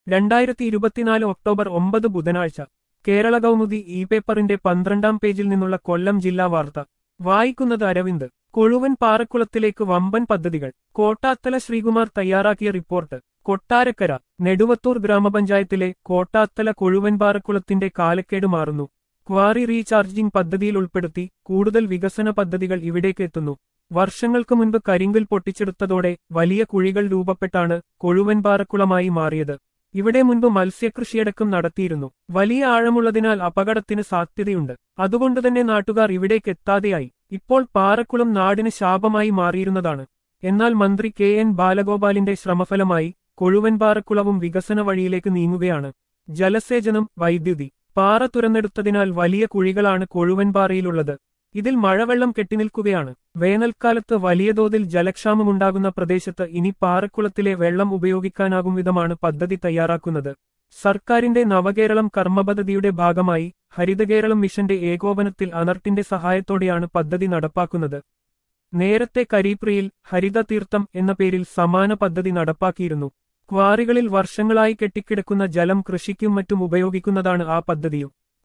രണ്ടായിരത്തി ഇരുപത്തിനാല് ഒക്ടോബർ ഒമ്പത് ബുധനാഴ്ച കേരള കൗമുദി ഇ പേപ്പറിന്റെ പന്ത്രണ്ടാം പേജിൽ നിന്നുള്ള കൊല്ലം ജില്ലാ വാർത്ത വായിക്കുന്നത് അരവിന്ദ് കൊഴുവൻ പാറക്കുളത്തിലേക്ക് വമ്പൻ പദ്ധതികൾ കോട്ടാത്തല ശ്രീകുമാർ തയ്യാറാക്കിയ റിപ്പോർട്ട് കൊട്ടാരക്കര നെടുവത്തൂർ ഗ്രാമപഞ്ചായത്തിലെ കോട്ടാത്തല കൊഴുവൻ പാറക്കുളത്തിന്റെ കാലക്കേട് മാറുന്നു ക്വാറി റീചാർജിംഗ് പദ്ധതിയിൽ ഉൾപ്പെടുത്തി കൂടുതൽ വികസന പദ്ധതികൾ ഇവിടേക്ക് എത്തുന്നു വർഷങ്ങൾക്ക് മുൻപ് കരിങ്കൽ പൊട്ടിച്ചെടുത്തതോടെ വലിയ കുഴികൾ രൂപപ്പെട്ടാണ് കൊഴുവൻ പാറക്കുളമായി മാറിയത് ഇവിടെ മുൻപ് മത്സ്യകൃഷിയടക്കം നടത്തിയിരുന്നു വലിയ ആഴമുള്ളതിനാൽ അപകടത്തിന് സാധ്യതയുണ്ട് അതുകൊണ്ടുതന്നെ നാട്ടുകാർ ഇവിടേക്ക് എത്താതെയായി ഇപ്പോൾ പാറക്കുളം നാടിന് ശാപമായി മാറിയിരുന്നതാണ് എന്നാൽ മന്ത്രി കെ എൻ ബാലഗോപാലിന്റെ ശ്രമഫലമായി കൊഴുവൻ പാറക്കുളവും വികസന വഴിയിലേക്ക് നീങ്ങുകയാണ് ജലസേചനം വൈദ്യുതി പാറ തുറന്നെടുത്തതിനാൽ വലിയ കുഴികളാണ് കൊഴുവൻപാറയിലുള്ളത് ഇതിൽ മഴവെള്ളം കെട്ടിനിൽക്കുകയാണ് വേനൽക്കാലത്ത് വലിയ തോതിൽ ജലക്ഷാമമുണ്ടാകുന്ന പ്രദേശത്ത് ഇനി പാറക്കുളത്തിലെ വെള്ളം ഉപയോഗിക്കാനാകും വിധമാണ് പദ്ധതി തയ്യാറാക്കുന്നത് സർക്കാരിന്റെ നവകേരളം കർമ്മപദ്ധതിയുടെ ഭാഗമായി ഹരിതകേരളം മിഷന്റെ ഏകോപനത്തിൽ അനർട്ടിന്റെ സഹായത്തോടെയാണ് പദ്ധതി നടപ്പാക്കുന്നത് നേരത്തെ കരീപ്രിയിൽ ഹരിതതീർത്ഥം എന്ന പേരിൽ സമാന പദ്ധതി നടപ്പാക്കിയിരുന്നു ക്വാറികളിൽ വർഷങ്ങളായി കെട്ടിക്കിടക്കുന്ന ജലം കൃഷിക്കും മറ്റും ഉപയോഗിക്കുന്നതാണ് ആ പദ്ധതിയും